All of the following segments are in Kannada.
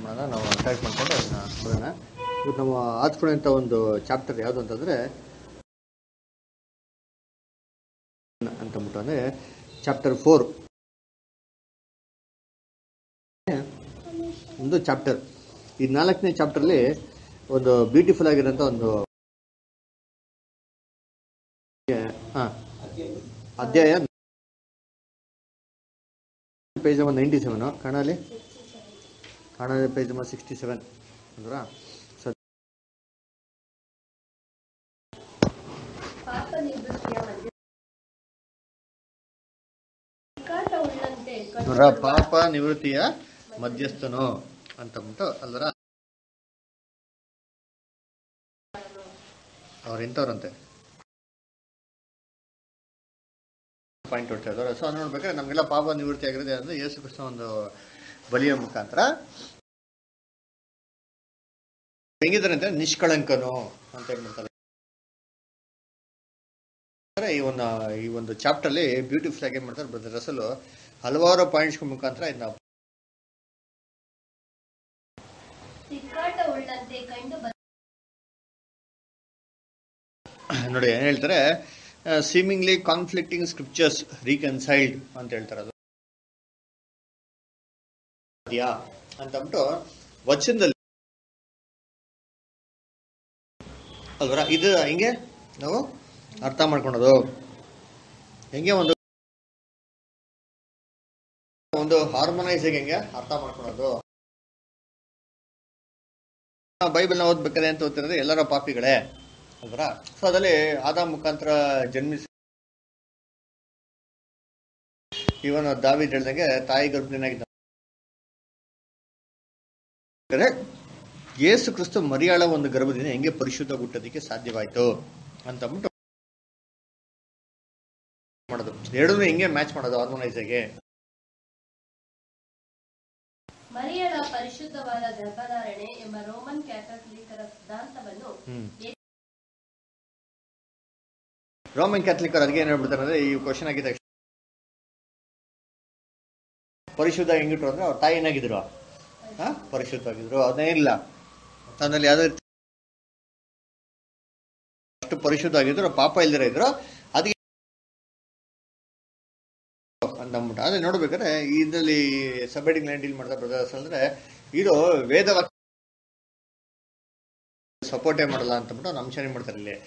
ಮಾಡೋಣ ನಾವು ಸ್ಟಾರ್ಟ್ ಮಾಡ್ಕೊಂಡು ಅದನ್ನ ನೋಡೋಣ ಇವತ್ತು ನಾವು ಆದ್ಕೊಳ್ಳೋಂಥ ಒಂದು ಚಾಪ್ಟರ್ ಯಾವುದು ಅಂತಂದರೆ ಅಂತಂದ್ಬಿಟ್ಟು ಅಂದರೆ ಚಾಪ್ಟರ್ ಫೋರ್ ಒಂದು ಚಾಪ್ಟರ್ ಈ ನಾಲ್ಕನೇ ಚಾಪ್ಟರ್ಲಿ ಒಂದು ಬ್ಯೂಟಿಫುಲ್ ಆಗಿರೋಂಥ ಒಂದು ಹಾಂ ಅಧ್ಯಾಯ ಪೇಜ್ ನಂಬರ್ ನೈಂಟಿ ಸೆವೆನು ಕನ್ನಡಲ್ಲಿ Kannada page number sixty seven ಅಂದ್ರ ಸೊ ಪಾಪ ನಿವೃತ್ತಿಯ ಮಧ್ಯ ವಿಕಾಸ ಉಳ್ಳಂತೆ ನೋಡ್ರ ಪಾಪ ನಿವೃತ್ತಿಯ ಮಧ್ಯಸ್ಥನು ಅಂತಂದ್ಬಿಟ್ಟು ಅಲ್ವರ ಅವ್ರು ಇಂಥವ್ರಂತೆ ಪಾಯಿಂಟ್ ಹೊಡ್ತಾ ಇದ್ದಾರೆ ಸೊ ಅದು ನೋಡ್ಬೇಕಾದ್ರೆ ನಮಗೆಲ್ಲ ಪಾಪ ನಿವೃತ್ತಿ ಆಗಿರೋದು ಅಂದ್ರೆ ಯೇಸು ಕೃಷ್ಣ ಒಂದು ಬಲಿಯ ಮುಖಾಂತರ ಹೆಂಗಿದ್ದಾರೆ ಅಂತ ನಿಷ್ಕಳಂಕನು ಅಂತ ಹೇಳ್ಬಿಡ್ತಾರೆ ಅಂದ್ರೆ ಈ ಒಂದು ಈ ಒಂದು ಚಾಪ್ಟರ್ ಅಲ್ಲಿ ಬ್ಯೂಟಿಫುಲ್ ಆಗಿ ಏನ್ ಮಾಡ್ತಾರೆ ಬ್ರದರ್ ರಸಲು ಹಲವಾರು ಪಾಯಿಂಟ್ಸ್ ಮುಖಾಂತರ ಇದನ್ನ ಸಿಕ್ಕಾಟ ಉಳ್ಳಂತೆ ಕಂಡು ಬ- ನೋಡಿ ಏನ್ ಹೇಳ್ತಾರೆ ಸೀಮಿಂಗ್ಲಿ ಕಾನ್ಫ್ಲಿಕ್ಟಿಂಗ್ ಸ್ಕ್ರಿಪ್ಚರ್ಸ್ ರೀಕನ್ಸೈಲ್ಡ್ ಅಂತ ಹೇಳ್ತಾರೆ ಅದು ಅದ್ಯಾ ಅಂತಂದ್ಬಿಟ್ಟು ವಚನದಲ್ಲಿ ಅಲ್ವರ ಇದು ಹಿಂಗೆ ನಾವು ಅರ್ಥ ಮಾಡ್ಕೊಳೋದು ಹೆಂಗೆ ಒಂದು ಒಂದು ಹಾರ್ಮೋನೈಸ್ ಹೆಂಗೆ ಅರ್ಥ ಮಾಡ್ಕೊಳೋದು ಬೈಬಲ್ನ ಓದ್ಬೇಕಾದ್ರೆ ಅಂತ ಓದ್ತಿರೋದು ಎಲ್ಲರ ಪಾಪಿಗಳೇ ಅಲ್ವರ ಸೊ ಅದರಲ್ಲಿ ಆದ ಮುಖಾಂತರ ಜನ್ಮಿಸಿ ಇವನು ದಾವಿದ್ ಹೇಳ್ದಂಗೆ ತಾಯಿ ಗರ್ಭಿಣಿಯಾಗಿದ್ದ ಯೇಸು ಕ್ರಿಸ್ತು ಮರಿಯಾಳ ಒಂದು ಗರ್ಭದಿಂದ ಹೆಂಗೆ ಪರಿಶುದ್ಧ ಹುಟ್ಟೋದಕ್ಕೆ ಸಾಧ್ಯವಾಯ್ತು ಅಂತಂದ್ಬಿಟ್ಟು ಮಾಡೋದು ಎರಡೂ ಹೆಂಗೆ ಮ್ಯಾಚ್ ಮಾಡೋದು ಹಾರ್ಮೋನೈಸ್ಗೆ ಮರಿಯಳ ಪರಿಶುದ್ಧವಾದ ಗರ್ಭಧಾರಣೆ ಎಂಬ ರೋಮನ್ ಕ್ಯಾಥೋಲಿಕರ ಸಿದ್ಧಾಂತವನ್ನು ಹ್ಮ್ ರೋಮನ್ ಕ್ಯಾಥಲಿಕ್ ಅದಕ್ಕೆ ಏನ್ ಹೇಳ್ಬಿಡ್ತಾರೆ ಅಂದ್ರೆ ಈ ಕ್ವಶನ್ ಆಗಿದೆ ಪರಿಶುದ್ಧ ಹೆಂಗಿಟ್ರು ಅಂದ್ರೆ ಅವ್ರ ತಾಯಿ ಏನಾಗಿದ್ರು ಹಾ ಪರಿಶುದ್ಧವಾಗಿದ್ರು ಅದನ್ನೇ ಇಲ್ಲ ಅದ್ರಲ್ಲಿ ಯಾವ್ದೇ ರೀತಿ ಅಷ್ಟು ಪರಿಶುದ್ಧ ಆಗಿದ್ರು ಪಾಪ ಇಲ್ದಿರ ಇದ್ರು ಅದಕ್ಕೆ ಅಂತಂದ್ಬಿಟ್ಟು ಅದೇ ನೋಡ್ಬೇಕಾದ್ರೆ ಇದರಲ್ಲಿ ಸಬ್ಹೆಡಿಂಗ್ ಲೈನ್ ಡೀಲ್ ಮಾಡ್ತಾ ಬ್ರದರ್ಸ್ ಅಂದ್ರೆ ಇದು ವೇದ ಸಪೋರ್ಟೇ ಮಾಡಲ್ಲ ಅಂತಂದ್ಬಿಟ್ಟು ಒಂದು ಅಂಶ ಏನ್ ಮಾಡ್ತಾರೆ ಇಲ್ಲಿ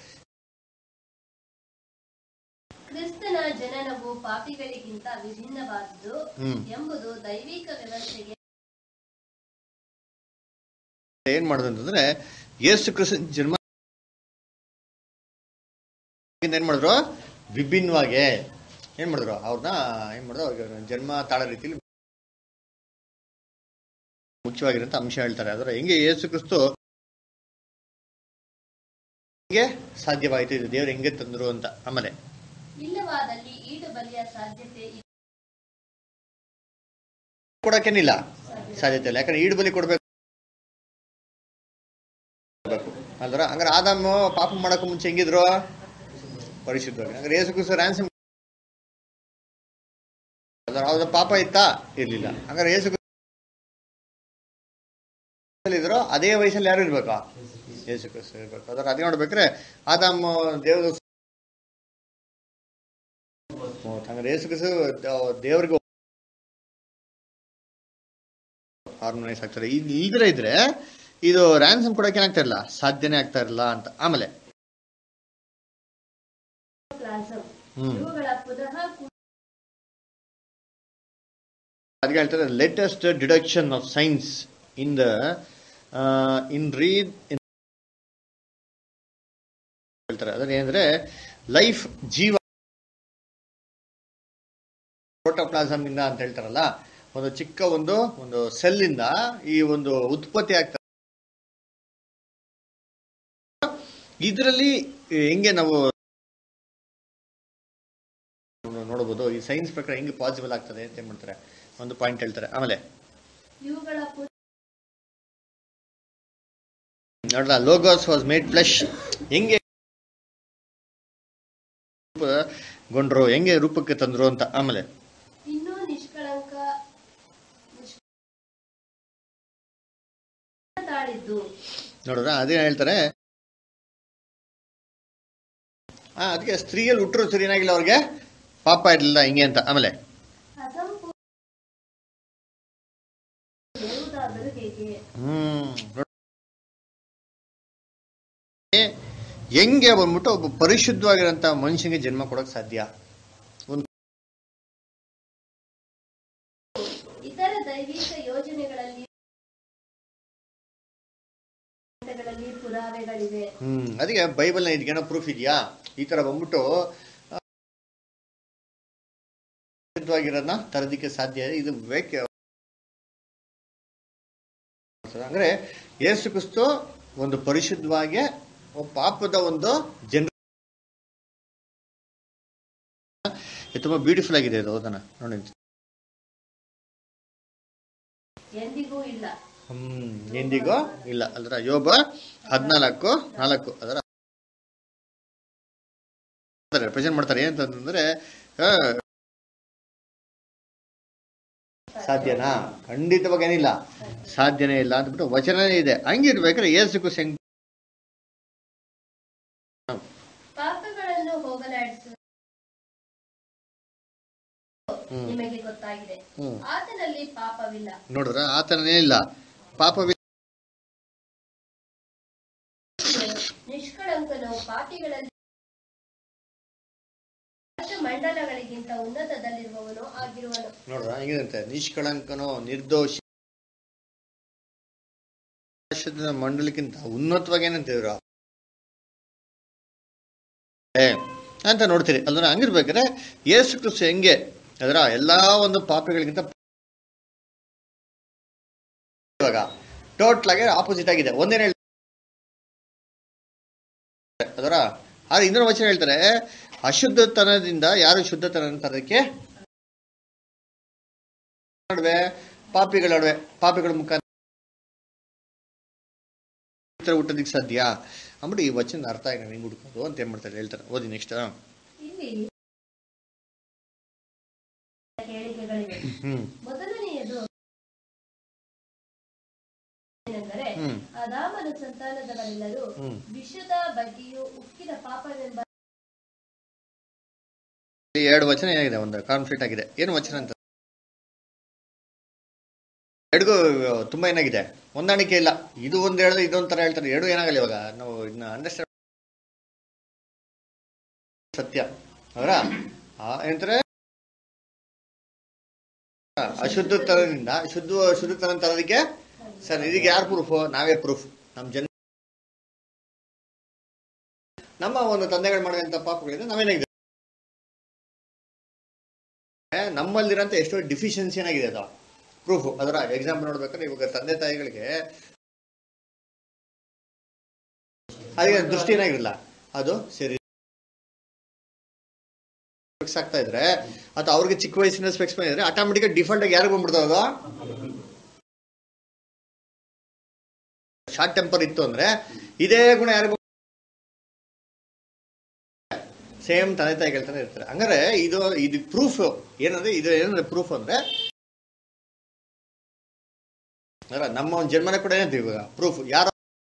ಕ್ರಿಸ್ತನ ಜನನವು ಪಾಪಿಗಳಿಗಿಂತ ವಿಭಿನ್ನವಾದುದು ಹ್ಮ್ ಎಂಬುದು ದೈವಿಕ ವ್ಯವಸ್ಥೆಗೆ ಏನ್ ಮಾಡೋದು ಅಂತಂದ್ರೆ ಯೇಸು ಕ್ರಿಸ್ತ ಜನ್ಮ ಏನ್ ಮಾಡಿದ್ರು ವಿಭಿನ್ನವಾಗಿ ಏನ್ ಮಾಡಿದ್ರು ಅವ್ರನ್ನ ಏನ್ ಮಾಡಿದ್ರು ಅವ್ರಿಗೆ ಜನ್ಮ ತಾಳ ರೀತಿಯಲ್ಲಿ ಮುಖ್ಯವಾಗಿರೋಂಥ ಅಂಶ ಹೇಳ್ತಾರೆ ಅದರ ಹೆಂಗೆ ಯೇಸು ಕ್ರಿಸ್ತು ಹೆಂಗೆ ಸಾಧ್ಯವಾಯ್ತು ಇದು ದೇವ್ರು ಹೆಂಗೆ ತಂದ್ರು ಅಂತ ಆಮೇಲೆ ಇಲ್ಲವಾದಲ್ಲಿ ಈಡು ಬಲಿಯ ಸಾಧ್ಯತೆ ಇದೆ. ಕೊಡಕ್ಕೇನಿಲ್ಲ ಸಾಧ್ಯತೆ ಇಲ್ಲ ಯಾಕಂದ್ರೆ ಈಡು ಬಲಿ ಕೊಡ್ಬೇಕು ಅಲ್ದ್ರ ಹಂಗಾರೆ ಆದಾಮ ಪಾಪ ಮಾಡಕ್ ಮುಂಚೆ ಹೆಂಗಿದ್ರು ಪರಿಶುದ್ಧವಾಗಿ ಹಂಗಾರೆ ಯೇಸು ಕ್ರಿಸ್ತು ರ್ಯಾನ್ಸಮ್ ಅವ್ರ ಪಾಪ ಇತ್ತಾ ಇರ್ಲಿಲ್ಲ ಹಂಗಾರೆ ಯೇಸು ಕ್ರಿಸ್ತು ಇದ್ರು ಅದೇ ವಯಸ್ಸಲ್ಲಿ ಯಾರು ಇರ್ಬೇಕಾ ಯೇಸು ಕ್ರಿಸ್ತು ಇರ್ಬೇಕು ಅದರ ಅದೇ ನೋಡ್ಬೇಕ್ರೆ ಆದಾಮ ದೇವ್ರ ಹಂಗಾರೆ ಯೇಸು ಕ್ರಿಸ್ತು ದೇವ್ರಿಗೆ ಹಾರ್ಮೋನೈಸ್ ಆಗ್ತಾರೆ ಇದು ಇಲ್ದಿರ ಇದ್ರೆ ಇದು ರ್ಯಾನ್ಸಮ್ ಕೊಡಕ್ಕೆ ಏನಾಗ್ತಾ ಇರಲ್ಲ ಸಾಧ್ಯನೇ ಆಗ್ತಾ ಇರಲ್ಲ ಅಂತ ಆಮೇಲೆ ಪ್ಲಾಸಂ ಹ್ಮ್ ಇವುಗಳ ಪುನಃ ಕು- ಅದಕ್ಕೆ ಹೇಳ್ತಾರೆ latest deduction of science in the in read ಹೇಳ್ತಾರೆ ಅದನ್ನ ಏನಂದ್ರೆ ಲೈಫ್ ಜೀವ ಪ್ರೋಟೋಪ್ಲಾಸಮ್ ಇಂದ ಅಂತ ಹೇಳ್ತಾರಲ್ಲ ಒಂದು ಚಿಕ್ಕ ಒಂದು ಒಂದು ಸೆಲ್ ಇಂದ ಈ ಒಂದು ಉತ್ಪತ್ತಿ ಆಗ್ತದೆ ಇದರಲ್ಲಿ ಹೆಂಗೆ ನಾವು ನೋಡಬಹುದು ಈ ಸೈನ್ಸ್ ಪ್ರಕಾರ ಹೆಂಗೆ ಪಾಸಿಬಲ್ ಆಗ್ತದೆ ಅಂತ ಏನ್ ಮಾಡ್ತಾರೆ ಒಂದು ಪಾಯಿಂಟ್ ಹೇಳ್ತಾರೆ ಆಮೇಲೆ ಇವುಗಳ ಪು- ನೋಡ್ರ ಲೋಗೋಸ್ ವಾಸ್ ಮೇಡ್ ಫ್ಲೆಶ್ ಹೆಂಗೆ ಗೊಂಡ್ರು ಹೆಂಗೆ ರೂಪಕ್ಕೆ ತಂದ್ರು ಅಂತ ಆಮೇಲೆ ಇನ್ನೂ ನಿಷ್ಕಳಂಕ ಕಾಪಾಡಿದ್ದು ನೋಡಿದ್ರ ಅದೇ ಹೇಳ್ತಾರೆ ಆ ಅದಕ್ಕೆ ಸ್ತ್ರೀಯಲ್ಲಿ ಹುಟ್ಟರು ಸರಿ ಏನಾಗಿಲ್ಲ ಅವ್ರಿಗೆ ಪಾಪ ಇರಲಿಲ್ಲ ಹಿಂಗೆ ಅಂತ ಆಮೇಲೆ ಅಸಂಪೂರ್ಣ ಹೇಳುವುದಾದರೂ ಹೇಗೆ ಹ್ಮ್ ನೋಡ್- ಹೆಂಗೆ ಬಂದ್ಬಿಟ್ಟು ಒಬ್ಬ ಪರಿಶುದ್ಧವಾಗಿರೋಂಥ ಮನುಷ್ಯನಿಗೆ ಜನ್ಮ ಕೊಡಕ್ ಸಾಧ್ಯ ಒಂದು ಇತರ ದೈವಿಕ ಯೋಜನೆಗಳಲ್ಲಿ ಗಳಲ್ಲಿ ಪುರಾವೆಗಳಿವೆ ಹ್ಮ್ ಅದಕ್ಕೆ ಬೈಬಲ್ನ ಇದಕ್ಕೇನೋ ಪ್ರೂಫ್ ಇದೆಯಾ ಈ ತರ ಬಂದ್ಬಿಟ್ಟು ಆ, ಪರಿಶುದ್ಧವಾಗಿರೋದನ್ನ ತರೋದಕ್ಕೆ ಸಾಧ್ಯ ಇದೆ. ಇದು ಬೇಕೆ ಅಂದ್ರೆ ಯೇಸು ಕ್ರಿಸ್ತು ಒಂದು ಪರಿಶುದ್ಧವಾಗಿ ಒಬ್ಬ ಪಾಪದ ಒಂದು ಜನ ತುಂಬಾ ಬ್ಯೂಟಿಫುಲ್ ಆಗಿದೆ ಇದು ಓದನ ನೋಡಿ ಎಂದಿಗೂ ಇಲ್ಲ ಹ್ಮ್ ಎಂದಿಗೂ ಇಲ್ಲ ಅಲ್ರ ಯೋಬ ಹದ್ನಾಲ್ಕು ನಾಲ್ಕು ಅದರ ಪ್ರೆಸೆಂಟ್ ಮಾಡ್ತಾರೆ ಏನಂತಂದ್ರೆ ಆ, ಸಾಧ್ಯನಾ ಖಂಡಿತವಾಗಿ ಏನಿಲ್ಲ ಸಾಧ್ಯನೇ ಇಲ್ಲ ಅಂದ್ಬಿಟ್ಟು ವಚನನೇ ಇದೆ ಹಂಗಿರ್ಬೇಕಾದ್ರೆ ಏಸು ಕುಸ್ ಹೆಂಗ್ ಪಾಪಗಳನ್ನು ಹೋಗಲಾಡಿಸುವ ಹ್ಮ್. ನಿಮಗೆ ಗೊತ್ತಾಗಿದೆ ಹ್ಮ್ ಆತನಲ್ಲಿ ಪಾಪವಿಲ್ಲ ನೋಡಿದ್ರ ಆತನೇ ಇಲ್ಲ ಪಾಪವಿ ನಿಷ್ಕಳಂಕನು ಪಾಪಿಗಳಲ್ಲಿ ಮಂಡಲಗಳಿಗಿಂತ ಉನ್ನತದಲ್ಲಿರುವವನು ಆಗಿರುವನು ನೋಡ್ರ ಹೆಂಗಿದಂತೆ ನಿಷ್ಕಳಂಕನೋ ನಿರ್ದೋಷಿ ಆಕಾಶದ ಮಂಡಲಕ್ಕಿಂತ ಉನ್ನತವಾಗಿ ಏನಂತಿದ್ರು ಏ, ಅಂತ ನೋಡ್ತೀರಿ ಅಲ್ದ್ರ ಹಂಗಿರ್ಬೇಕಾದ್ರೆ ಯೇಸು ಕ್ರಿಸ್ತು ಹೆಂಗೆ ಅದರ ಎಲ್ಲಾ ಒಂದು ಪಾಪಿಗಳಿಗಿಂತ ಇವಾಗ ಟೋಟಲ್ ಆಗಿ ಆಪೋಸಿಟ್ ಆಗಿದೆ ಒಂದೇನು ಹೇಳ್ತಾರೆ ಅದರ ಆದ್ರೆ ಇನ್ನೊಂದು ವಚನ ಹೇಳ್ತಾರೆ ಅಶುದ್ಧತನದಿಂದ ಯಾರು ಶುದ್ಧತನ ತರೋದಕ್ಕೆ ನಡುವೆ ಪಾಪಿಗಳ ನಡುವೆ ಪಾಪಿಗಳ ಮುಖ ಹುಟ್ಟೋದಿಕ್ ಸಾಧ್ಯ ಅಂದ್ಬಿಟ್ಟು ಈ ವಚನ ಅರ್ಥ ಆಗಿ ಹೆಂಗ್ ಹುಡ್ಕೋದು ಅಂತ ಏನ್ ಮಾಡ್ತಾರೆ ಹೇಳ್ತಾರೆ ಓದಿ ನೆಕ್ಸ್ಟ್ ಇಲ್ಲಿ ಹೇಳಿಕೆಗಳಿವೆ ಹ್ಮ್ ಮೊದಲನೆಯದು ಏನೆಂದರೆ ಹ್ಮ್ ಅದಾಮನ ಸಂತಾನದವರೆಲ್ಲರೂ ಹ್ಮ್ ವಿಷದ ಬಗ್ಗೆಯೂ ಉಕ್ಕಿದ ಪಾಪವೆಂಬ ಈ ಎರಡು ವಚನ ಏನಾಗಿದೆ ಒಂದು ಕಾನ್ಫ್ಲಿಕ್ಟ್ ಆಗಿದೆ ಏನು ವಚನ ಅಂತ ಎರಡಿಗೂ ತುಂಬಾ ಏನಾಗಿದೆ ಹೊಂದಾಣಿಕೆ ಇಲ್ಲ ಇದು ಒಂದ್ ಹೇಳಿದ್ರೆ ಇದೊಂಥರ ಹೇಳ್ತಾರೆ ಎರಡು ಏನಾಗಲ್ಲ ಇವಾಗ ನಾವು ಇದನ್ನ ಅಂಡರ್ಸ್ಟ್ಯಾಂಡ್ ಸತ್ಯ ಅವರ ಏನಂತಾರೆ ಅಶುದ್ಧತನದಿಂದ ಶುದ್ಧ ಶುದ್ಧತನ ತರೋದಕ್ಕೆ ಸರ್ ಇದಕ್ಕೆ ಯಾರು ಪ್ರೂಫ್ ನಾವೇ ಪ್ರೂಫ್ ನಮ್ಮ ಜನ ನಮ್ಮ ಒಂದು ತಂದೆಗಳು ಮಾಡುವಂತ ಪಾಪಗಳಿಂದ ನಾವೇನಾಗಿದೆ ನಮ್ಮಲ್ಲಿರೋಂಥ ಎಷ್ಟೋ ಡಿಫಿಷಿಯನ್ಸಿ ಏನಾಗಿದೆ ಅದು ಪ್ರೂಫ್ ಅದರ ಎಕ್ಸಾಂಪಲ್ ನೋಡ್ಬೇಕಾದ್ರೆ ಇವಾಗ ತಂದೆ ತಾಯಿಗಳಿಗೆ ಅದಕ್ಕೆ ದೃಷ್ಟಿ ಏನಾಗಿರಲ್ಲ ಅದು ಸರಿ ಸ್ಪೆಕ್ಸ್ ಆಗ್ತಾ ಇದ್ರೆ ಅಥವಾ ಅವ್ರಿಗೆ ಚಿಕ್ಕ ವಯಸ್ಸಿನ ಸ್ಪೆಕ್ಸ್ ಬಂದಿದ್ರೆ ಆಟೋಮೆಟಿಕ್ ಡಿಫಾಲ್ಟ್ ಆಗಿ ಯಾರಿಗೆ ಬಂದ್ಬಿಡ್ತಾವ ಅದು ಶಾರ್ಟ್ ಟೆಂಪರ್ ಇತ್ತು ಅಂದ್ರೆ ಇದೇ ಗುಣ ಯಾರಿಗೂ ಸೇಮ್ ತಂದೆ ತಾಯಿ ಹೇಳ್ತಾನೆ ಇರ್ತಾರೆ ಹಂಗಾರೆ ಇದು ಇದು ಪ್ರೂಫ್ ಏನಂದ್ರೆ ಇದು ಏನಂದ್ರೆ ಪ್ರೂಫ್ ಅಂದ್ರೆ ಅಲ್ಲ, ನಮ್ಮ ಒಂದು ಜನ್ಮನೆ ಕೂಡ ಏನಂತ ಇವಾಗ ಪ್ರೂಫ್ ಯಾರು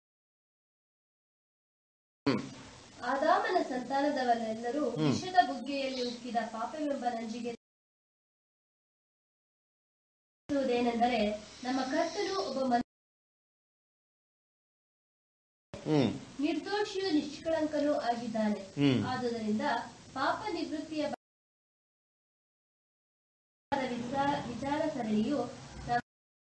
ಆದಾಮನ ಸಂತಾನದವರೆಲ್ಲರೂ ಹ್ಮ್. ವಿಷದ ಬುಗ್ಗೆಯಲ್ಲಿ ಉಕ್ಕಿದ ಪಾಪವೆಂಬ ನಂಜಿಗೆ ಏನೆಂದರೆ ನಮ್ಮ ಕರ್ತನು ಒಬ್ಬ ಮನುಷ್ಯ ಹ್ಮ್ ನಿರ್ದೋಷಿಯು ನಿಷ್ಕಳಂಕನೂ ಆಗಿದ್ದಾನೆ ಹ್ಮ್ ಆದುದರಿಂದ ಪಾಪ ನಿವೃತ್ತಿಯ ವಿಚಾರ- ವಿಚಾರ ಸರಣಿಯು ನಮ್ಮ-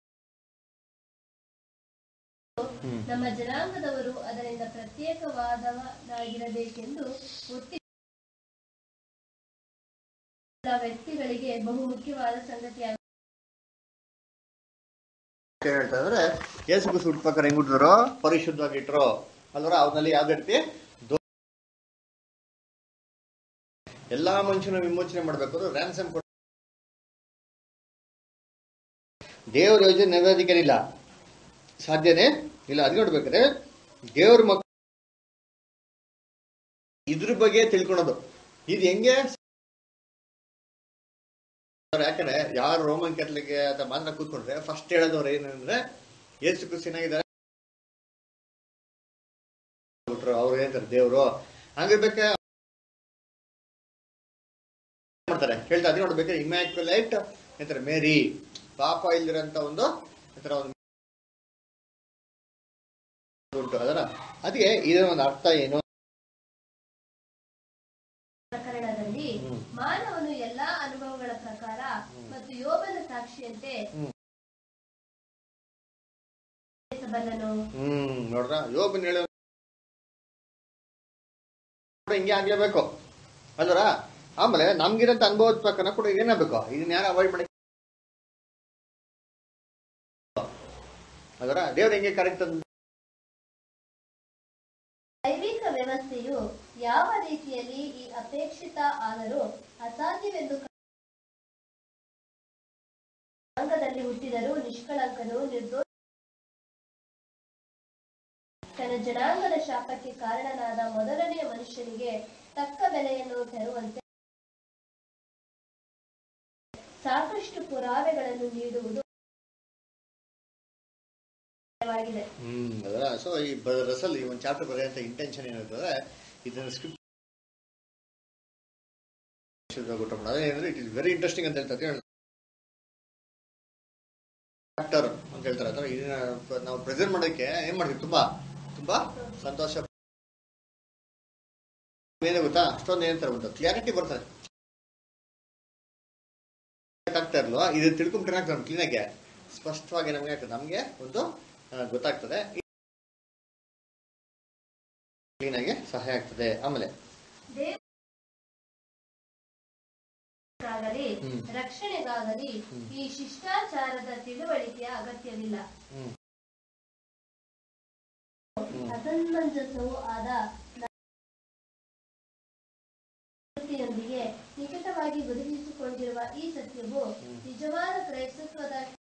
ಹ್ಮ್ ನಮ್ಮ ಜನಾಂಗದವರು ಅದರಿಂದ ಪ್ರತ್ಯೇಕವಾದವನಾಗಿರಬೇಕೆಂದು ಒತ್ತಿ ವ್ಯಕ್ತಿಗಳಿಗೆ ಬಹು ಮುಖ್ಯವಾದ ಸಂಗತಿಯಾಗಿದೆ ಏನ್ ಹೇಳ್ತಾ ಇದ್ರೆ ಯೇಸು ಕ್ರಿಸ್ತು ಹುಟ್ಟಬೇಕಾದ್ರೆ ಹೆಂಗ್ ಹುಟ್ಟಿದ್ರು ಪರಿಶುದ್ಧವಾಗಿಟ್ರು ಅಲ್ವರ ಅವನಲ್ಲಿ ಯಾವ್ದೇ ರೀತಿ ದೋ- ಎಲ್ಲಾ ಮನುಷ್ಯನ ವಿಮೋಚನೆ ಮಾಡ್ಬೇಕು ರ್ಯಾನ್ಸಮ್ ಕೊಡ ದೇವ್ರ ಯೋಜನೆ ನೆರವೇರಿಕೆನಿಲ್ಲ ಸಾಧ್ಯನೇ ಇಲ್ಲ ಅದ್ ನೋಡ್ಬೇಕಾದ್ರೆ ದೇವ್ರ ಮಕ್ ಇದ್ರ ಬಗ್ಗೆ ತಿಳ್ಕೊಳೋದು ಇದು ಹೆಂಗೆ ಯಾಕಂದ್ರೆ ಯಾರು ರೋಮನ್ ಕ್ಯಾಥಲಿಕ್ ಅಥವಾ ಮಾತ್ರ ಕೂತ್ಕೊಂಡ್ರೆ ಫಸ್ಟ್ ಹೇಳೋದವ್ರು ಏನಂದ್ರೆ ಯೇಸು ಕ್ರಿಸ್ತು ಏನಾಗಿದ್ದಾರೆ ದೇವರು ಹಂಗಿರ್ಬೇಕ ಮಾಡ್ತಾರೆ ಹೇಳ್ತಾ ಅದೇ ನೋಡ್ಬೇಕಾದ್ರೆ ಇಮ್ಯಾಕ್ಯುಲೇಟ್ ಎಂತಾರೆ ಮೇರಿ ಪಾಪ ಇಲ್ದಿರಂತ ಒಂದು ಎಂತರ ಒಂದು ಉಂಟು ಅದರ ಅದಕ್ಕೆ ಇದರ ಒಂದು ಅರ್ಥ ಏನು ಪ್ರಕರಣದಲ್ಲಿ ಹ್ಮ್. ಮಾನವನು ಎಲ್ಲಾ ಅನುಭವಗಳ ಪ್ರಕಾರ ಮತ್ತು ಯೋಗನ ಸಾಕ್ಷಿಯಂತೆ ಹ್ಮ್. ಬಲ್ಲನು ಹ್ಮ್ ನೋಡ್ರ ಯೋಬನ್ ಹೇಳೋ ಕೂಡ ಹಿಂಗೆ ಆಗ್ಲೇಬೇಕು ಅಲ್ವರ ಆಮೇಲೆ ನಮ್ಗಿರಂತ ಅನುಭವದ ಪ್ರಕಾರ ಕೂಡ ಏನಾಗಬೇಕು ಇದನ್ನ ಯಾರು ಅವಾಯ್ಡ್ ಮಾಡಿ ಅದರ ದೇವ್ರ ಹೆಂಗೆ ಕರೆಕ್ಟ್ ದೈವಿಕ ವ್ಯವಸ್ಥೆಯು ಯಾವ ರೀತಿಯಲ್ಲಿ ಈ ಅಪೇಕ್ಷಿತ ಆದರೂ ಅಸಾಧ್ಯವೆಂದು ಅಂಗದಲ್ಲಿ ಹುಟ್ಟಿದರೂ ನಿಷ್ಕಳಂಕನು ನಿರ್ದೋಷ ತನ್ನ ಜನಾಂಗದ ಶಾಪಕ್ಕೆ ಕಾರಣನಾದ ಮೊದಲನೆಯ ಮನುಷ್ಯನಿಗೆ ತಕ್ಕ ಬೆಲೆಯನ್ನು ತರುವಂತೆ ಸಾಕಷ್ಟು ಪುರಾವೆಗಳನ್ನು ನೀಡುವುದು ವಾಗಿದೆ. ಹ್ಮ್ ಅದರ ಸೊ ಈ ರಸಲ್ ಈ ಒಂದು ಚಾಪ್ಟರ್ ಬರೆಯುವಂತ ಇಂಟೆನ್ಷನ್ ಏನಿರ್ತದೆ ಇದನ್ನ ಸ್ಕ್ರಿಪ್ಟ್ ಅದೇನಂದ್ರೆ ಇಟ್ ಇಸ್ ವೆರಿ ಇಂಟ್ರೆಸ್ಟಿಂಗ್ ಅಂತ ಹೇಳ್ತಾರೆ ಚಾಪ್ಟರ್ ಅಂತ ಹೇಳ್ತಾರೆ ಅಥವಾ ಇದನ್ನ ಪ- ನಾವು ಪ್ರೆಸೆಂಟ್ ಮಾಡೋಕ್ಕೆ ಏನ್ ಮಾಡ್ತೀವಿ ತುಂಬಾ ತುಂಬಾ ಸಂತೋಷ ಏನೇ ಗೊತ್ತಾ ಅಷ್ಟೊಂದು ಏನಂತಾರೆ ಗೊತ್ತಾ ಕ್ಲಿಯಾರಿಟಿ ಬರ್ತದೆ ಆಗ್ತಾ ಇರ್ಲ್ವಾ ಇದು ತಿಳ್ಕೊಂಡ್ರೆ ಏನಾಗ್ತದೆ ನಮ್ಗೆ ಕ್ಲೀನಾಗೆ ಸ್ಪಷ್ಟವಾಗಿ ನಮ್ಗೆ ಆಗ್ತದೆ ನಮ್ಗೆ ಒಂದು ಆ, ಗೊತ್ತಾಗ್ತದೆ ಕ್ಲೀನಾಗಿ ಸಹಾಯ ಆಗ್ತದೆ ಆಮೇಲೆ ದೇವರಿಗಾಗಲಿ ಹ್ಮ್. ರಕ್ಷಣೆಗಾಗಲಿ ಈ ಶಿಷ್ಟಾಚಾರದ ತಿಳುವಳಿಕೆಯ ಅಗತ್ಯವಿಲ್ಲ ಹ್ಮ್. ಅಸಮಂಜಸವೂ ಆದ ಪ್ರಕೃತಿಯೊಂದಿಗೆ ನಿಕಟವಾಗಿ ಗುರುತಿಸಿಕೊಂಡಿರುವ ಈ ಸತ್ಯವು ನಿಜವಾದ ಕ್ರೈಸ್ತತ್ವದ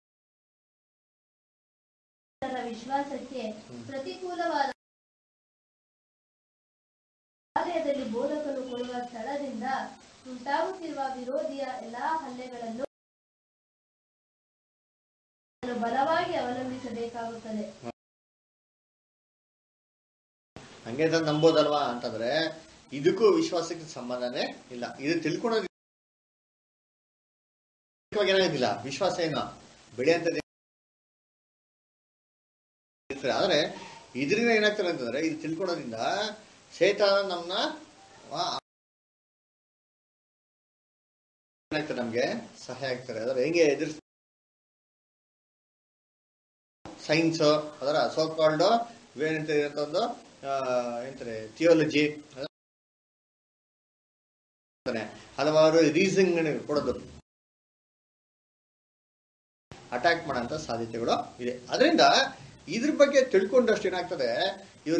ವಿಶ್ವಾಸಕ್ಕೆ ಪ್ರತಿಕೂಲವಾದ ಆಲಯದಲ್ಲಿ ಬೋಧಕನು ಕೊಡುವ ಸ್ಥಳದಿಂದ ಉಂಟಾಗುತ್ತಿರುವ ವಿರೋಧಿಯ ಎಲ್ಲಾ ಹಲ್ಲೆಗಳನ್ನು ಅದನ್ನು ಬಲವಾಗಿ ಅವಲಂಬಿಸಬೇಕಾಗುತ್ತದೆ ಹಂಗೆ ಅಂತ ನಂಬೋದಲ್ವಾ ಅಂತಂದ್ರೆ ಇದಕ್ಕೂ ವಿಶ್ವಾಸಕ್ಕೆ ಸಂಬಂಧನೇ ಇಲ್ಲ ಇದು ತಿಳ್ಕೊಳೋದು ಇವಾಗ ಏನಾಗೋದಿಲ್ಲ ವಿಶ್ವಾಸ ಏನೋ ಬೆಳೆಯಂತದ್ದು ಇರ್ತದೆ. ಆದ್ರೆ ಇದರಿಂದ ಏನಾಗ್ತದೆ ಅಂತಂದ್ರೆ ಇದು ತಿಳ್ಕೊಳೋದ್ರಿಂದ ಶೇತಾನ ನಮ್ನ ವಾ- ಏನಾಗ್ತದೆ ನಮ್ಗೆ ಸಹಾಯ ಆಗ್ತಾರೆ ಅದರ ಹೆಂಗೆ ಎದುರಿಸ್ ಸೈನ್ಸ್ ಅದರ ಸೋ ಕಾಲ್ಡ್ ಏನಂತ ಒಂದು ಏನಂತಾರೆ ಥಿಯೋಲಜಿ ಹಲವಾರು ರೀಸನ್ ಕೊಡೋದು ಅಟ್ಯಾಕ್ ಮಾಡೋಂಥ ಸಾಧ್ಯತೆಗಳು ಇದೆ ಅದರಿಂದ ಇದ್ರ ಬಗ್ಗೆ ತಿಳ್ಕೊಂಡಷ್ಟು ಏನಾಗ್ತದೆ ಇವ್ರು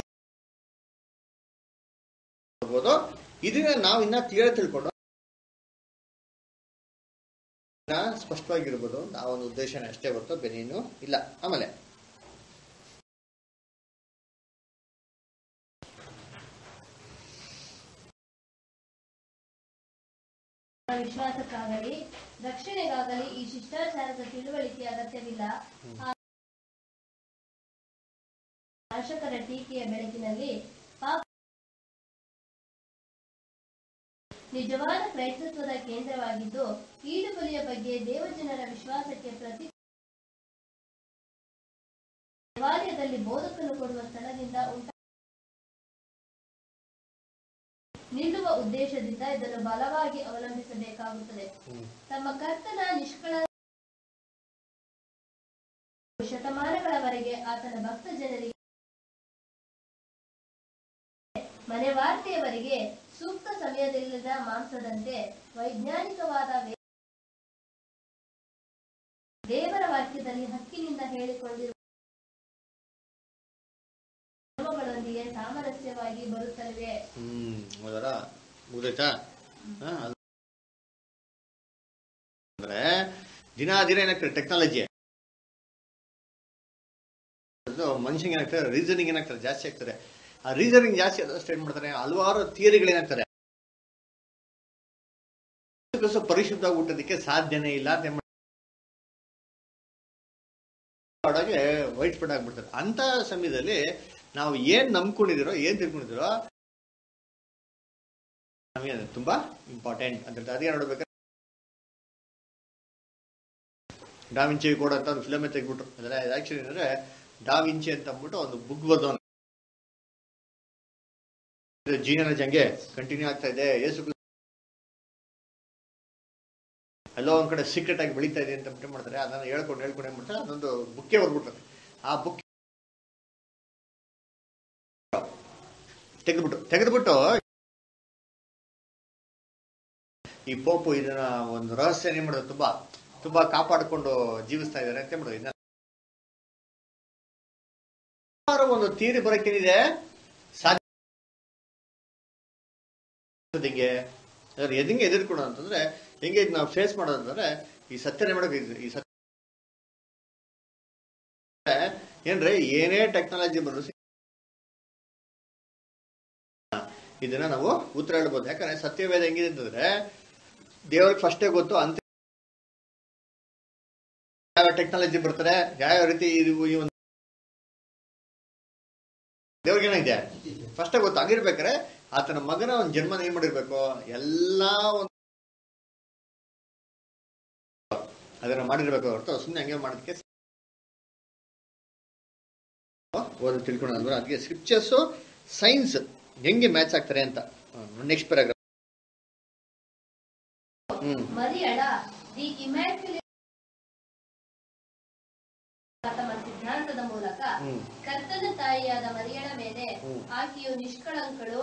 ಇರ್ಬೋದು. ಇದನ್ನ ನಾವು ಇನ್ನ ಕ್ಲಿಯರ್ ತಿಳ್ಕೊಂಡು ಇನ್ನ ಸ್ಪಷ್ಟವಾಗಿರ್ಬೋದು ಆ ಒಂದು ಉದ್ದೇಶನ ಅಷ್ಟೇ ಹೊರತು ಬೇರೆ ಏನು ಇಲ್ಲ ಆಮೇಲೆ ವಿಶ್ವಾಸಕ್ಕಾಗಲಿ ರಕ್ಷಣೆಗಾಗಲಿ ಈ ಶಿಷ್ಟಾಚಾರದ ತಿಳುವಳಿಕೆಯ ಅಗತ್ಯವಿಲ್ಲ ಆ ಶಾಸಕರ ಟೀಕೆಯ ಬೆಳಕಿನಲ್ಲಿ ಪಾಪ ನಿಜವಾದ ಕ್ರೈಸ್ತತ್ವದ ಕೇಂದ್ರವಾಗಿದ್ದು ಈಡುಬಲಿಯ ಬಗ್ಗೆ ದೇವಜನರ ವಿಶ್ವಾಸಕ್ಕೆ ಪ್ರತಿ ದೇವಾಲಯದಲ್ಲಿ ಬೋಧಕನು ಕೊಡುವ ಸ್ಥಳದಿಂದ ಉಂಟ ನಿಲ್ಲುವ ಉದ್ದೇಶದಿಂದ ಇದನ್ನು ಬಲವಾಗಿ ಅವಲಂಬಿಸಬೇಕಾಗುತ್ತದೆ ತಮ್ಮ ಕರ್ತನ ನಿಷ್ಕಳ ಶತಮಾನಗಳವರೆಗೆ ಆತನ ಭಕ್ತ ಜನರಿಗೆ ಮನೆವಾರ್ತೆಯವರಿಗೆ ಸೂಕ್ತ ಸಮಯದಲ್ಲಿಲ್ಲದ ಮಾಂಸದಂತೆ ವೈಜ್ಞಾನಿಕವಾದ ವೇ- ದೇವರ ವಾಕ್ಯದಲ್ಲಿ ಹಕ್ಕಿನಿಂದ ಹೇಳಿಕೊಂಡಿರುವ ನಿಯಮಗಳೊಂದಿಗೆ ಸಾಮರಸ್ಯವಾಗಿ ಬರುತ್ತಲಿವೆ ಹ್ಮ್ ಹೌದರ ಮುಗ್ದೈತಾ ಹಾ, ಅದು- ಅಂದ್ರೆ ದಿನ ದಿನ ಏನಾಗ್ತದೆ ಟೆಕ್ನಾಲಜಿ ಮನುಷ್ಯಂಗೆ ಏನಾಗ್ತದೆ ರೀಸನಿಂಗ್ ಏನಾಗ್ತದೆ ಜಾಸ್ತಿ ಆಗ್ತದೆ ಆ ರೀಸನಿಂಗ್ ಜಾಸ್ತಿ ಆದಷ್ಟು ಏನ್ ಮಾಡ್ತಾರೆ ಹಲವಾರು ಥಿಯರಿಗಳು ಏನಾಗ್ತದೆ ಅದಕ್ಕೋಸ್ಕರ ಪರಿಶುದ್ಧ ಊಟದಕ್ಕೆ ಸಾಧ್ಯನೇ ಇಲ್ಲ ಅಂತ ಏನ್ ಮಾಡ್ತಾರೆ? ವೈಟ್ ಸ್ಪ್ರೆಡ್ ಆಗ್ಬಿಡ್ತಾರೆ ಅಂತ ಸಮಯದಲ್ಲಿ ನಾವು ಏನ್ ನಂಬ್ಕೊಂಡಿದಿರೋ ಏನ್ ತಿಳ್ಕೊಂಡಿದಿರೋ ನಮಗೆ ಅದು ತುಂಬಾ ಇಂಪಾರ್ಟೆಂಟ್ ಅಂತ ಹೇಳ್ತಾರೆ ಅದೇ ನೋಡ್ಬೇಕಾದ್ರೆ ಡಾವಿಂಚಿ ಕೋಡ್ ಅಂತ ಒಂದು ಫಿಲಮೇ ತೆಗ್ಬಿಟ್ರು ಅದೆಲ್ಲ ಆಕ್ಚುಲಿ ಅಂದ್ರೆ ಡಾವಿಂಚಿ ಅಂತ ಅಂದ್ಬಿಟ್ಟು ಒಂದು ಬುಕ್ ಬರ್ದವನು ಜೀನಾಲಜಿ ಹಂಗೆ ಕಂಟಿನ್ಯೂ ಆಗ್ತಾ ಇದೆ ಯೇಸು ಕ್ರಿಸ್ತ ಎಲ್ಲೋ ಒಂದ್ ಕಡೆ ಸೀಕ್ರೆಟ್ ಆಗಿ ಬೆಳೀತಾ ಇದೆ ಅಂತ ಬಿಟ್ಟು ಮಾಡ್ತಾರೆ ಅದನ್ನ ಹೇಳ್ಕೊಂಡು ಹೇಳ್ಕೊಂಡು ಏನ್ ಮಾಡ್ತಾರೆ ಅದೊಂದು ಬುಕ್ಕೇ ಬರ್ಬಿಟ್ರೆ ಆ ಬುಕ್ ತೆಗೆದ್ಬಿಟ್ಟು ತೆಗೆದ್ಬಿಟ್ಟು ಈ ಪೋಪು ಇದನ್ನ ಒಂದು ರಹಸ್ಯ ಏನ್ ಮಾಡೋದು ತುಂಬಾ ತುಂಬಾ ಕಾಪಾಡಿಕೊಂಡು ಜೀವಿಸ್ತಾ ಇದ್ದಾರೆ ಅಂತ ಮಾಡೋದು ಇದನ್ನ ಸುಮಾರು ಒಂದು ತೀರಿ ಬರಕ್ಕೇನಿದೆ ಸಾಧ್ಯ ಹಿಂಗೆ ಅದ್ರ ಹೆಂಗೆ ಎದುರ್ಕೊಳೋ ಅಂತಂದ್ರೆ ಹೆಂಗೆ ಇದ್ ನಾವು ಫೇಸ್ ಮಾಡೋದು ಅಂತಂದ್ರೆ ಈ ಸತ್ಯನೇ ಮಾಡೋಕೆ ಇದು- ಈ ಸತ್ಯ ಏನ್ರಿ ಏನೇ ಟೆಕ್ನಾಲಜಿ ಬಂದ್ರು ಇದನ್ನ ನಾವು ಉತ್ತರ ಹೇಳ್ಬೋದು ಯಾಕಂದ್ರೆ ಸತ್ಯವೇದ ಹೆಂಗಿದೆ ಅಂತಂದ್ರೆ ದೇವ್ರಿಗೆ ಫಸ್ಟೇ ಗೊತ್ತು ಅಂತ ಯಾವ ಟೆಕ್ನಾಲಜಿ ಬರ್ತಾರೆ ಯಾವ ರೀತಿ ಇದು ಈ ಒಂದು ದೇವ್ರಿಗೆ ಏನಾಗಿದೆ ಫಸ್ಟೇ ಗೊತ್ತು ಹಂಗಿರ್ಬೇಕಾರೆ ಆತನ ಮಗನ ಒಂದು ಜನ್ಮನ ಏನ್ ಮಾಡಿರ್ಬೇಕು ಎಲ್ಲಾ ಒಂದು ಅದನ್ನ ಮಾಡಿರ್ಬೇಕು ಹೊರತು ಸುಮ್ಮನೆ ಹಂಗೆ ಮಾಡೋದಕ್ಕೆ ಓದಿ ತಿಳ್ಕೊಳ್ಳೋದು ಅದಕ್ಕೆ ಸ್ಕ್ರಿಪ್ಚರ್ಸ್ ಸೈನ್ಸ್ ಹೆಂಗೆ ಮ್ಯಾಚ್ ಆಗ್ತಾರೆ ಅಂತ ನೆಕ್ಸ್ಟ್ ಪ್ಯಾರಾಗ್ರಾಫ್ ಹ್ಮ್ ಮರಿಯಳ ದಿ ಇಮ್ಯಾಕ್ಯುಲೇಟ್ ತಮ್ಮ ಸಿದ್ಧಾಂತದ ಮೂಲಕ ಹ್ಮ್ ಕರ್ತನ ತಾಯಿಯಾದ ಮರಿಯಳ ಮೇಲೆ ಹ್ಮ್. ಆಕೆಯು ನಿಷ್ಕಳಂಕಳು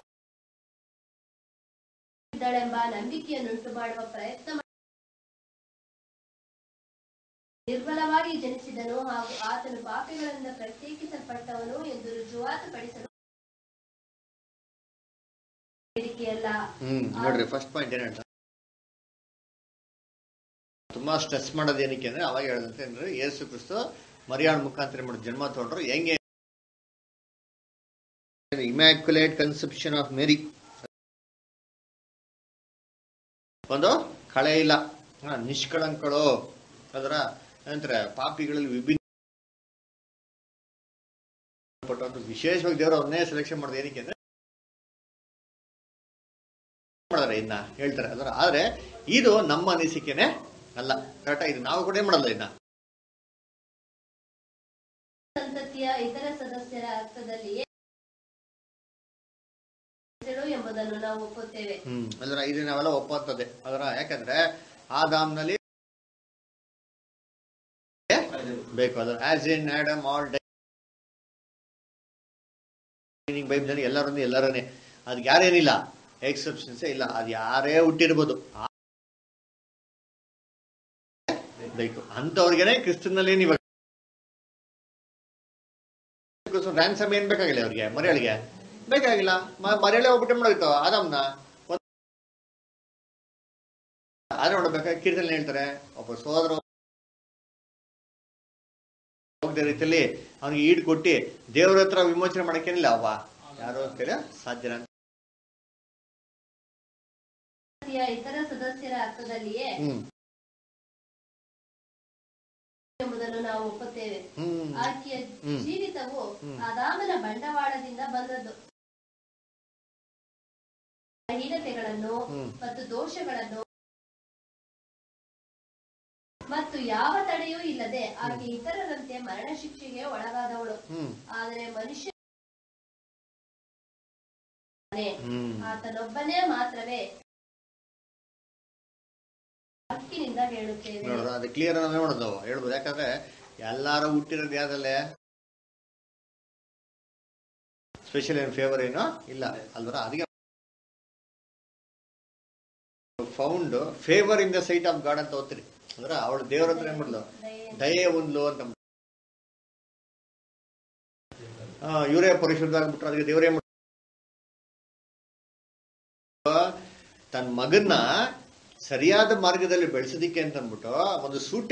ಇದ್ದಳೆಂಬ ನಂಬಿಕೆಯನ್ನುಂಟು ಮಾಡುವ ಪ್ರಯತ್ನ ಮಾಡಿ- ನಿರ್ಬಲವಾಗಿ ಜನಿಸಿದನು ಹಾಗೂ ಆತನು ಪಾಪಿಗಳಿಂದ ಪ್ರತ್ಯೇಕಿಸಲ್ಪಟ್ಟವನು ಎಂದು ರುಜುವಾತುಪಡಿಸಲು ಬೇಡಿಕೆಯಲ್ಲ ಹ್ಮ್ ನೋಡ್ರಿ ಫಸ್ಟ್ ಪಾಯಿಂಟ್ ಏನ್ ಹೇಳ್ತಾರೆ ತುಂಬಾ ಸ್ಟ್ರೆಸ್ ಮಾಡೋದು ಏನಕ್ಕೆ ಅಂದ್ರೆ ಅವಾಗ ಹೇಳದಂತೆ ಅಂದ್ರೆ ಯೇಸು ಕ್ರಿಸ್ತು ಮರಿಯಾಳ ಮುಖಾಂತರ ಏನ್ ಮಾಡಿದ್ರು ಜನ್ಮ ತಗೊಂಡ್ರು ಹೆಂಗೆ ಇಮ್ಯಾಕ್ಯುಲೇಟ್ ಕನ್ಸೆಪ್ಷನ್ ಆಫ್ ಮೇರಿ ಒಂದು ಕಳೆ ಇಲ್ಲ ಹಾ, ನಿಷ್ಕಳಂಕಳು ಅದರ ನಂತರ ಪಾಪಿಗಳಲ್ಲಿ ವಿಭಿನ್ನ ಪಟ್ಟಂತ ವಿಶೇಷವಾಗಿ ದೇವರು ಅವನ್ನೇ ಸೆಲೆಕ್ಷನ್ ಮಾಡೋದು ಏನಕ್ಕೆ ಅಂದ್ರೆ ಮಾಡಿದ್ರೆ ಇನ್ನ ಹೇಳ್ತಾರೆ ಅದರ ಆದ್ರೆ ಇದು ನಮ್ಮ ಅನಿಸಿಕೆನೆ ಅಲ್ಲ ಕರೆಕ್ಟಾ ಇದು ನಾವು ಕೂಡ ಏನ್ ಮಾಡಲ್ಲ ಇನ್ನ ಸಂತತಿಯ ಇತರ ಸದಸ್ಯರ ಅರ್ಥದಲ್ಲಿಯೇ ಹೆಸರು ಎಂಬುದನ್ನು ನಾವು ಒಪ್ಪುತ್ತೇವೆ ಹ್ಮ್ ಅದರ ಇದು ನಾವೆಲ್ಲ ಒಪ್ಪುತ್ತದೆ ಅದರ ಯಾಕಂದ್ರೆ ಆದಾಮ್ನಲ್ಲಿ ಬೇಕು ಅದರ as in Adam all die Bible ಎಲ್ಲರೂ ಎಲ್ಲರನ್ನೇ ಅದಕ್ಕೆ ಯಾರೇನಿಲ್ಲ ಎಕ್ಸೆಪ್ಷನ್ಸೇ ಇಲ್ಲ ಅದು ಯಾರೇ ಹುಟ್ಟಿರ್ಬೋದು ಆ- ಬೇಕು ಅಂತವ್ರಿಗೆನೆ ಕ್ರಿಸ್ತನಲ್ಲಿ ಇವಾಗ ರ್ಯಾನ್ಸಮ್ ಏನ್ ಬೇಕಾಗಿಲ್ಲ ಅವ್ರಿಗೆ ಮರಿಯಳಿಗೆ ಬೇಕಾಗಿಲ್ಲ ಮ- ಮರಿಯಳೆ ಹೋಗ್ಬಿಟ್ಟು ಮಾಡೋಯ್ತು ಆದಾಮ್ನ ಒಂದ್- ಆದ್ರೆ ನೋಡ್ಬೇಕಾ ಕೀರ್ತನೆ ಹೇಳ್ತಾರೆ ಒಬ್ಬ ಸೋದರ ಹೋಗದ ರೀತಿಯಲ್ಲಿ ಅವನಿಗೆ ಈಡ್ ಕೊಟ್ಟಿ ದೇವ್ರ ಹತ್ರ ವಿಮೋಚನೆ ಮಾಡಕ್ಕೇನಿಲ್ಲ ಅವ ಯಾರು ಅಂತೇಳಿ ಸಾಧ್ಯನ ಅಂತ ಸಂತತಿಯ ಇತರ ಸದಸ್ಯರ ಅರ್ಥದಲ್ಲಿಯೇ ಹ್ಮ್ ಎಂಬುದನ್ನು ನಾವು ಒಪ್ಪುತ್ತೇವೆ ಹ್ಮ್ ಆಕೆಯ ಹ್ಮ್. ಜೀವಿತವು ಹ್ಮ್. ಆದಾಮನ ಬಂಡವಾಳದಿಂದ ಬಂದದ್ದು ಹೀನತೆಗಳನ್ನು ಹ್ಮ್. ಮತ್ತು ದೋಷಗಳನ್ನು ಮತ್ತು ಯಾವ ತಡೆಯೂ ಇಲ್ಲದೆ ಆಕೆ ಇತರರಂತೆ ಮರಣ ಶಿಕ್ಷೆಗೆ ಒಳಗಾದವಳು ಹ್ಮ್ ಆದರೆ ಮನುಷ್ಯ ಹ್ಮ್ ಆತನೊಬ್ಬನೇ ಮಾತ್ರವೇ ಹಕ್ಕಿನಿಂದ ಹೇಳುತ್ತೇವೆ ನೋಡ್ರ ಅದು ಕ್ಲಿಯರ್ ನಾವೇ ಮಾಡೋದು ಹೇಳ್ಬೋದು ಯಾಕಂದ್ರೆ ಎಲ್ಲಾರು ಹುಟ್ಟಿರೋದು ಯಾವ್ದಲ್ಲೇ ಸ್ಪೆಷಲ್ ಏನು ಫೇವರ್ ಏನೋ ಇಲ್ಲ ಅಲ್ವರ ಅದಕ್ಕೆ found favour in the sight of God ಅಂತ ಓದ್ತೀರಿ ಅಂದ್ರೆ ಅವಳು ದೇವ್ರ ಹತ್ರ ಏನ್ ಮಾಡ್ಲು ದಯೆ ಒಂದ್ಲು ಅಂತ ಆ, ಇವರೇ ಪರಿಶುದ್ಧ ಆಗ್ಬಿಟ್ರು ಅದಕ್ಕೆ ದೇವರೇ ತನ್ನ ಮಗನ್ನ ಸರಿಯಾದ ಮಾರ್ಗದಲ್ಲಿ ಬೆಳೆಸೋದಿಕ್ಕೆ ಅಂತ ಅಂದ್ಬಿಟ್ಟು ಒಂದು ಸೂಟ್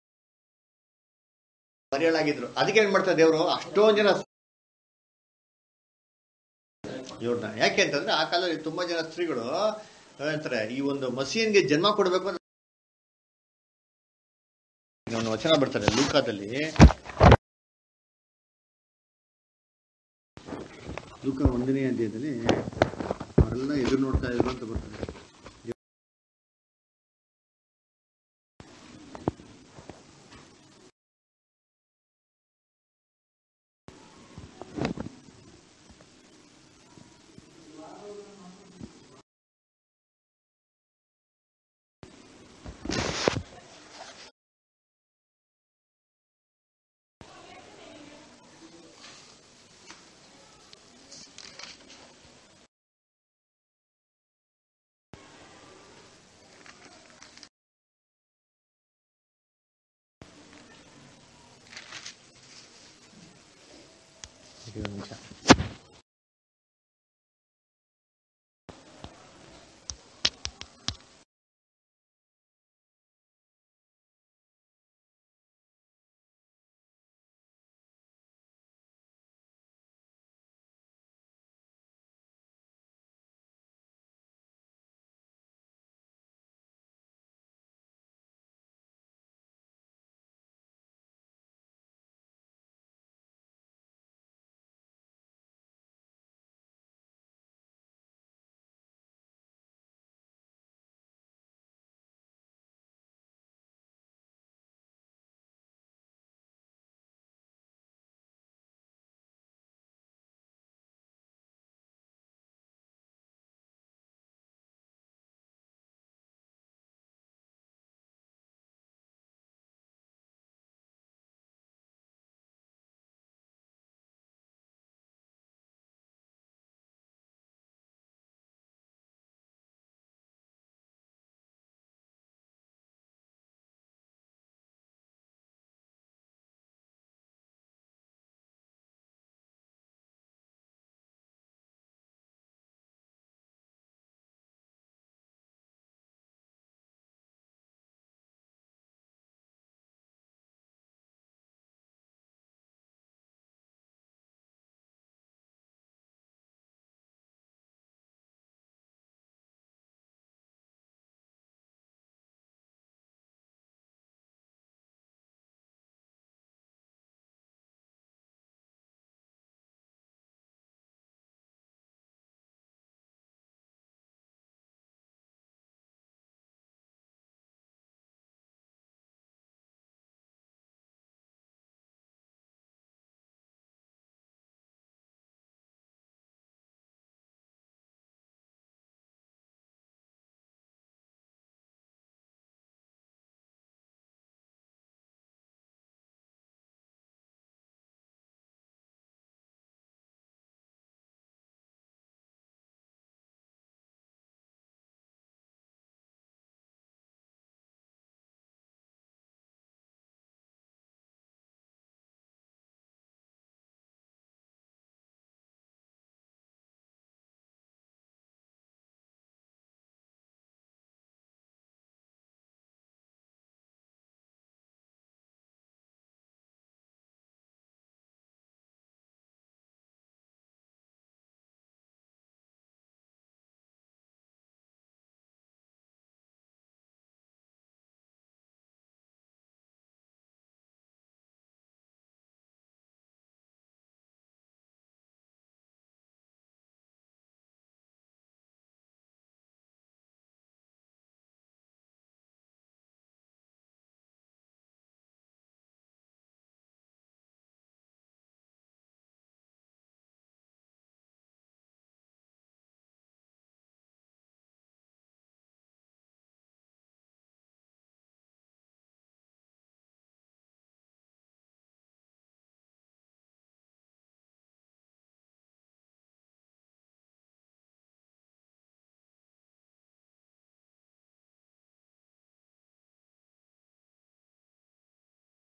ಮರೆಯಲಾಗಿದ್ರು ಅದಕ್ಕೆ ಏನ್ ಮಾಡ್ತಾರೆ ದೇವರು ಅಷ್ಟೊಂದ್ ಜನ ಇವ್ರನ್ನ ಯಾಕೆ ಅಂತಂದ್ರೆ ಆ ಕಾಲದಲ್ಲಿ ತುಂಬಾ ಜನ ಸ್ತ್ರೀಗಳು ಹೇಳ್ತಾರೆ ಈ ಒಂದು ಮಸೀನ್ಗೆ ಜನ್ಮ ಕೊಡ್ಬೇಕು ಅಂದ್ರೆ ಒಂದು ವಚನ ಬರ್ತಾರೆ ಲೂಕಾದಲ್ಲಿ ಲೂಕ ಒಂದನೇ ಅಧ್ಯಾಯದಲ್ಲಿ ಎಲ್ಲ ಎದುರು ನೋಡ್ತಾ ಇದ್ರು ಅಂತ ಬರ್ತದೆ ಇದು ಒಂದು ನಿಮಿಷ